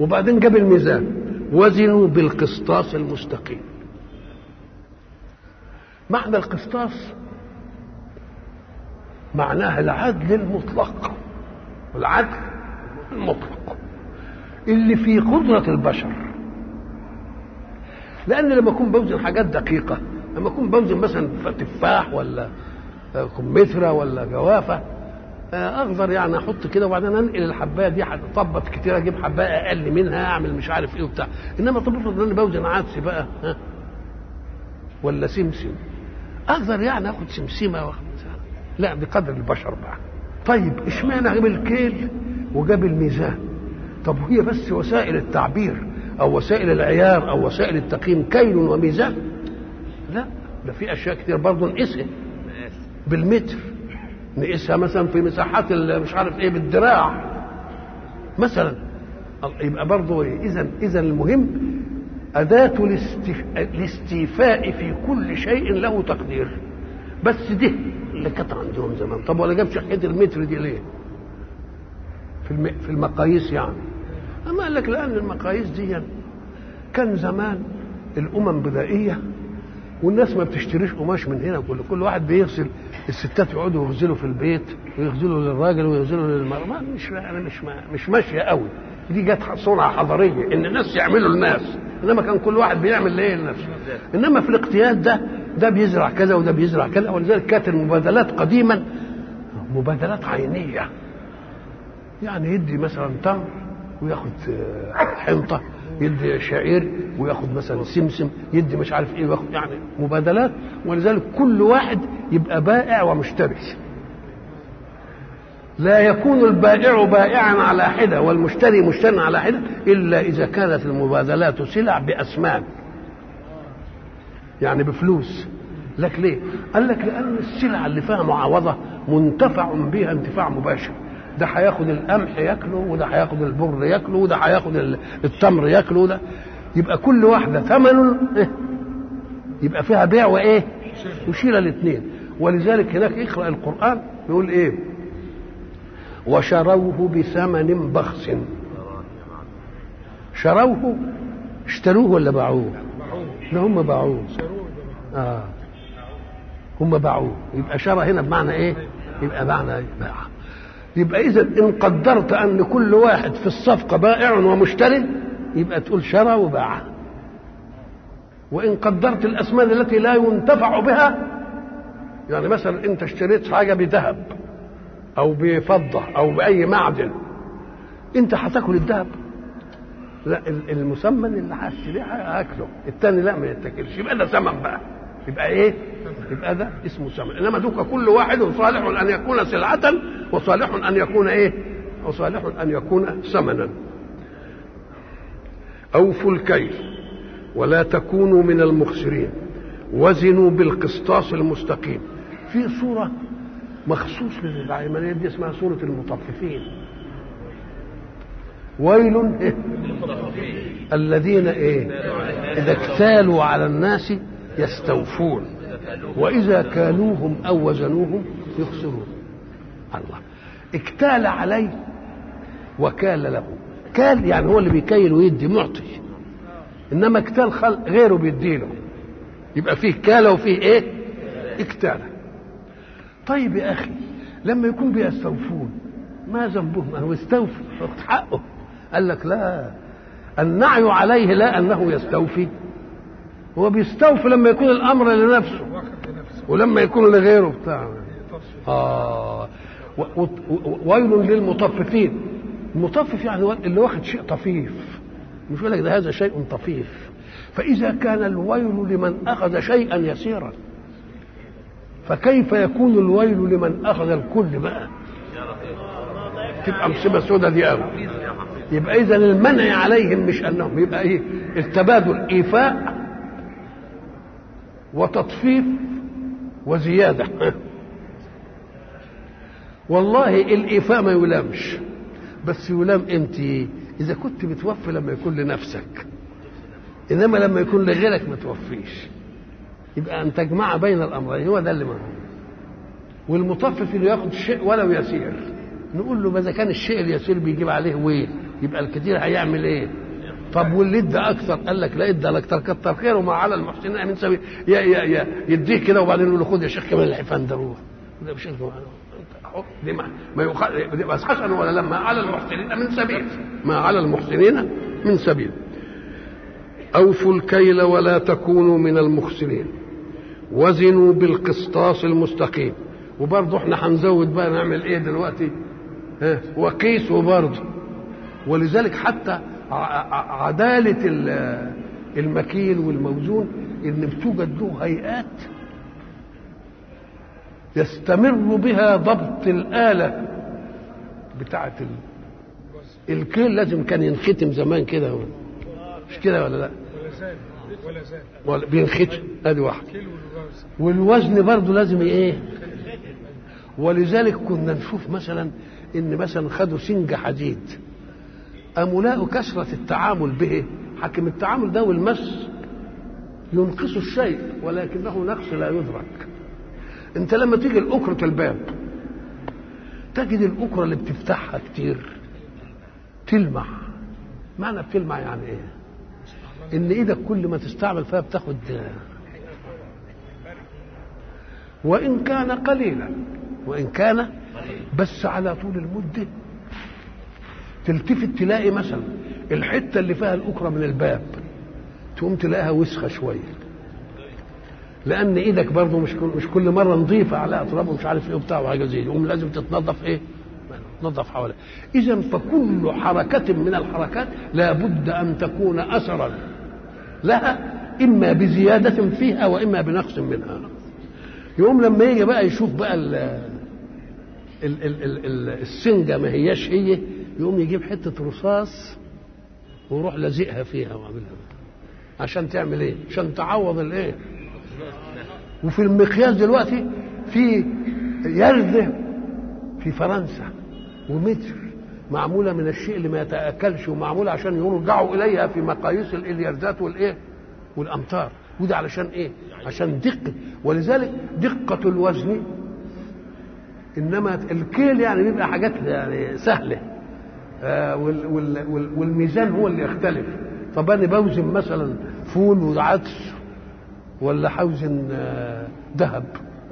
وبعدين جاب الميزان وزنوا بالقسطاس المستقيم معنى القسطاس معناها العدل المطلق العدل المطلق اللي في قدرة البشر لأن لما أكون بوزن حاجات دقيقة لما أكون بوزن مثلا تفاح ولا كمثرى ولا جوافة اقدر يعني احط كده وبعدين انقل الحبايه دي اطبط كتير اجيب حبايه اقل منها اعمل مش عارف ايه وبتاع انما طب افرض ان انا بوزن عدس بقى ها ولا سمسم اقدر يعني اخد سمسمه واخد لا بقدر البشر بقى طيب اشمعنى جاب الكيل وجاب الميزان طب وهي بس وسائل التعبير او وسائل العيار او وسائل التقييم كيل وميزان لا ده في اشياء كتير برضه نقيسها بالمتر نقيسها مثلا في مساحات مش عارف ايه بالذراع مثلا يبقى برضه اذا اذا المهم أداة الاستيفاء في كل شيء له تقدير بس دي اللي كانت عندهم زمان طب ولا جابش حكايه المتر دي ليه؟ في في المقاييس يعني اما قال لك لان المقاييس دي كان زمان الامم بدائيه والناس ما بتشتريش قماش من هنا كل كل واحد بيغسل الستات يقعدوا يغسلوا في البيت ويغسلوا للراجل ويغسلوا للمرأة مش انا مش مش ماشيه قوي دي جت صنعه حضاريه ان الناس يعملوا للناس انما كان كل واحد بيعمل ليه لنفسه انما في الاقتياد ده ده بيزرع كذا وده بيزرع كذا ولذلك كانت المبادلات قديما مبادلات عينيه يعني يدي مثلا تمر وياخد حنطه يدي شعير وياخد مثلا سمسم يدي مش عارف ايه وياخد يعني مبادلات ولذلك كل واحد يبقى بائع ومشتري لا يكون البائع بائعا على حده والمشتري مشتري على حده الا اذا كانت المبادلات سلع باثمان يعني بفلوس لك ليه قال لك لان السلع اللي فيها معاوضه منتفع بها انتفاع مباشر ده هياخد القمح ياكله وده هياخد البر ياكله وده هياخد التمر ياكله ده يبقى كل واحده ثمن إيه؟ يبقى فيها بيع وايه وشيل الاثنين ولذلك هناك اقرا القران يقول ايه وشروه بثمن بخس شروه اشتروه ولا باعوه لا هم باعوه اه هم باعوه يبقى شرى هنا بمعنى ايه يبقى معنى باع يبقى اذا ان قدرت ان كل واحد في الصفقه بائع ومشتري يبقى تقول شرى وباع وان قدرت الاثمان التي لا ينتفع بها يعني مثلا انت اشتريت حاجه بذهب او بفضه او باي معدن انت هتاكل الذهب لا المسمن اللي هشتريه هاكله الثاني لا ما يتاكلش يبقى ده ثمن بقى يبقى ايه يبقى ده اسمه ثمن انما دوك كل واحد صالح ان يكون سلعه وصالح ان يكون ايه وصالح ان يكون ثمنا اوفوا الكيل ولا تكونوا من المخسرين وزنوا بالقسطاس المستقيم في صوره مخصوص للعمليات دي اسمها سوره المطففين ويل إيه؟ الذين ايه اذا اكتالوا على الناس يستوفون واذا كالوهم او وزنوهم يخسرون الله اكتال عليه وكال له كال يعني هو اللي بيكيل ويدي معطي انما اكتال خلق غيره بيديله يبقى فيه كاله وفيه ايه اكتاله طيب يا اخي لما يكون بيستوفون ما ذنبهم هو استوفي واخد حقه قال لك لا النعي عليه لا انه يستوفي هو بيستوفي لما يكون الامر لنفسه ولما يكون لغيره بتاع اه ويل للمطففين المطفف يعني اللي واخد شيء طفيف مش يقول لك ده هذا شيء طفيف فاذا كان الويل لمن اخذ شيئا يسيرا فكيف يكون الويل لمن اخذ الكل بقى تبقى مصيبه سودة دي قوي يبقى اذا المنع عليهم مش انهم يبقى ايه التبادل ايفاء وتطفيف وزياده والله الايفاء ما يلامش بس يلام امتى اذا كنت بتوفي لما يكون لنفسك انما لما يكون لغيرك ما توفيش يبقى ان تجمع بين الامرين هو ده اللي مهم والمطفف اللي ياخد شيء ولو يسير نقول له اذا كان الشيء اليسير بيجيب عليه ويل يبقى الكتير هيعمل ايه طب واللي ادى اكثر قال لك لا ادى اكثر كتر خيره ما على المحسنين من سبيل يا يا يا يديه كده وبعدين يقول له خد يا شيخ كمان الحفان ده روح ده مش دي ما ما يخ... بس حسن ولا لما على المحسنين من سبيل ما على المحسنين من سبيل أوفوا الكيل ولا تكونوا من المخسرين وزنوا بالقسطاس المستقيم وبرضه احنا هنزود بقى نعمل ايه دلوقتي ها وقيسوا برضه ولذلك حتى عدالة المكيل والموزون ان بتوجد له هيئات يستمر بها ضبط الآلة بتاعة الكيل لازم كان ينختم زمان كده مش كده ولا لا؟ ولا زال ولا زال ولا بينختم ادي واحد والوزن برضه لازم ايه؟ ولذلك كنا نشوف مثلا ان مثلا خدوا سنج حديد قاموا لقوا كثرة التعامل به حكم التعامل ده والمس ينقص الشيء ولكنه نقص لا يدرك انت لما تيجي لأكرة الباب تجد الأكرة اللي بتفتحها كتير تلمع معنى بتلمع يعني ايه ان ايدك كل ما تستعمل فيها بتاخد وان كان قليلا وان كان بس على طول المده تلتفت تلاقي مثلا الحته اللي فيها الاكره من الباب تقوم تلاقيها وسخه شويه لان ايدك برضه مش كل مش كل مره نظيفه على اطراف ومش عارف ايه وبتاع وحاجه زي دي يقوم لازم تتنظف ايه؟ تنظف حواليها اذا فكل حركه من الحركات لابد ان تكون اثرا لها اما بزياده فيها واما بنقص منها يقوم لما يجي بقى يشوف بقى ال ال ال ال ال السنجه ما هياش هي يقوم يجيب حته رصاص ويروح لازقها فيها وعاملها عشان تعمل ايه؟ عشان تعوض الايه؟ وفي المقياس دلوقتي في يرده في فرنسا ومتر معموله من الشيء اللي ما يتاكلش ومعموله عشان يرجعوا اليها في مقاييس اليردات والايه؟ والامتار وده علشان ايه؟ عشان دقه ولذلك دقه الوزن انما الكيل يعني بيبقى حاجات يعني سهله آه وال وال وال والميزان هو اللي يختلف طب انا بوزن مثلا فول وعدس ولا حوزن آه ذهب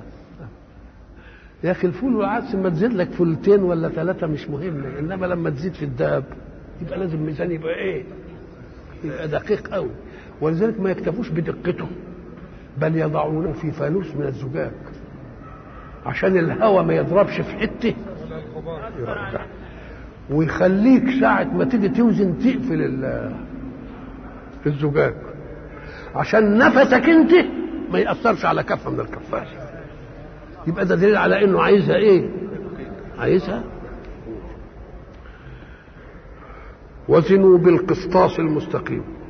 يا اخي الفول والعدس لما تزيد لك فولتين ولا ثلاثه مش مهم انما لما تزيد في الذهب يبقى لازم الميزان يبقى ايه؟ يبقى دقيق قوي ولذلك ما يكتفوش بدقته بل يضعونه في فانوس من الزجاج عشان الهواء ما يضربش في حته يرجع ويخليك ساعة ما تيجي توزن تقفل الزجاج عشان نفسك انت ما يأثرش على كفة من الكفات يبقى ده دليل على انه عايزها ايه عايزها وزنوا بالقسطاس المستقيم